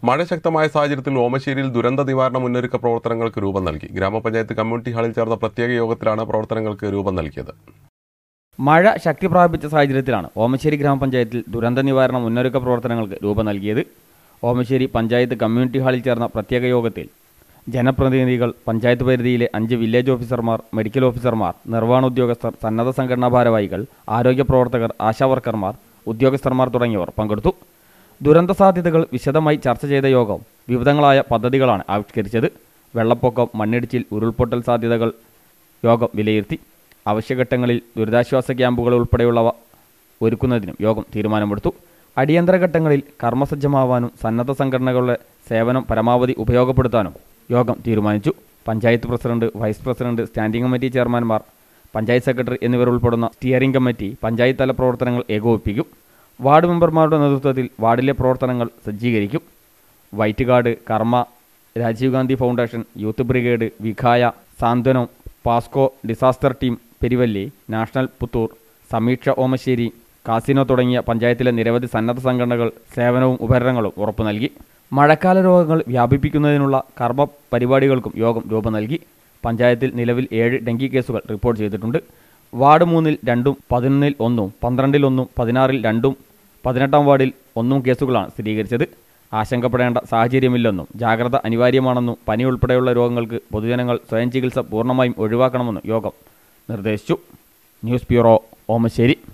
മഴ ശക്തമായ സാഹചര്യത്തിൽ ഓമശ്ശേരിയിൽ ദുരന്ത നിവാരണ മുന്നൊരുക്ക പ്രവർത്തനങ്ങൾക്ക് രൂപം നൽകി ഗ്രാമപഞ്ചായത്ത് കമ്മ്യൂണിറ്റി ഹാളിൽ ചേർന്ന പ്രത്യേക യോഗത്തിലാണ് പ്രവർത്തനങ്ങൾക്ക് രൂപം നൽകിയത് മഴ ശക്തി പ്രാപിച്ച സാഹചര്യത്തിലാണ് ഓമശ്ശേരി ഗ്രാമപഞ്ചായത്തിൽ ദുരന്ത നിവാരണ മുന്നൊരുക്ക പ്രവർത്തനങ്ങൾക്ക് രൂപം നൽകിയത് ഓമശ്ശേരി പഞ്ചായത്ത് കമ്മ്യൂണിറ്റി ഹാളിൽ ചേർന്ന പ്രത്യേക യോഗത്തിൽ ജനപ്രതിനിധികൾ പഞ്ചായത്ത് പരിധിയിലെ അഞ്ച് വില്ലേജ് ഓഫീസർമാർ മെഡിക്കൽ ഓഫീസർമാർ നിർവ്വഹണ ഉദ്യോഗസ്ഥർ സന്നദ്ധ സംഘടനാ ഭാരവാഹികൾ ആരോഗ്യ പ്രവർത്തകർ ആശാവർക്കർമാർ ഉദ്യോഗസ്ഥന്മാർ തുടങ്ങിയവർ പങ്കെടുത്തു ദുരന്ത സാധ്യതകൾ വിശദമായി ചർച്ച ചെയ്ത യോഗം വിവിധങ്ങളായ പദ്ധതികളാണ് ആവിഷ്കരിച്ചത് വെള്ളപ്പൊക്കം മണ്ണിടിച്ചിൽ ഉരുൾപൊട്ടൽ സാധ്യതകൾ യോഗം വിലയിരുത്തി അവശ്യഘട്ടങ്ങളിൽ ദുരിതാശ്വാസ ക്യാമ്പുകൾ ഉൾപ്പെടെയുള്ളവ ഒരുക്കുന്നതിനും യോഗം തീരുമാനമെടുത്തു അടിയന്തര ഘട്ടങ്ങളിൽ കർമ്മസജ്ജമാവാനും സന്നദ്ധ സംഘടനകളുടെ സേവനം പരമാവധി ഉപയോഗപ്പെടുത്താനും യോഗം തീരുമാനിച്ചു panchayat president vice president standing committee ചെയർമാൻമാർ പഞ്ചായത്ത് സെക്രട്ടറി എന്നിവർ ഉൾപ്പെടുന്ന സ്റ്റിയറിംഗ് കമ്മിറ്റി പഞ്ചായത്ത് തല പ്രവർത്തനങ്ങൾ ഏകോപിപ്പിക്കും വാർഡ് മെമ്പർമാരുടെ നേതൃത്വത്തിൽ വാർഡിലെ പ്രവർത്തനങ്ങൾ സജ്ജീകരിക്കും വൈറ്റ് കാർഡ് കർമ്മ Rajiv Gandhi foundation youth brigade Vikhaya Santhwanam പാസ്കോ disaster team Peruvalli national Puthur Sameeksha Omassery casino തുടങ്ങിയ പഞ്ചായത്തിലെ നിരവധി സന്നദ്ധ സംഘടനകൾ സേവനവും ഉപകരണങ്ങളും ഉറപ്പു നൽകി മഴക്കാല രോഗങ്ങൾ വ്യാപിപ്പിക്കുന്നതിനുള്ള കർമ്മ പരിപാടികൾക്കും യോഗം രൂപം നൽകി പഞ്ചായത്തിൽ നിലവിൽ ഏഴ് ഡെങ്കി കേസുകൾ റിപ്പോർട്ട് ചെയ്തിട്ടുണ്ട് വാർഡ് മൂന്നിൽ രണ്ടും പതിനൊന്നിൽ ഒന്നും പന്ത്രണ്ടിൽ ഒന്നും പതിനാറിൽ രണ്ടും പതിനെട്ടാം വാർഡിൽ ഒന്നും കേസുകളാണ് സ്ഥിരീകരിച്ചത് ആശങ്കപ്പെടേണ്ട സാഹചര്യമില്ലെന്നും ജാഗ്രത അനിവാര്യമാണെന്നും പനി ഉൾപ്പെടെയുള്ള രോഗങ്ങൾക്ക് പൊതുജനങ്ങൾ സ്വയം ചികിത്സ പൂർണ്ണമായും ഒഴിവാക്കണമെന്നും യോഗം നിർദ്ദേശിച്ചു ന്യൂസ് ബ്യൂറോ ഓമശ്ശേരി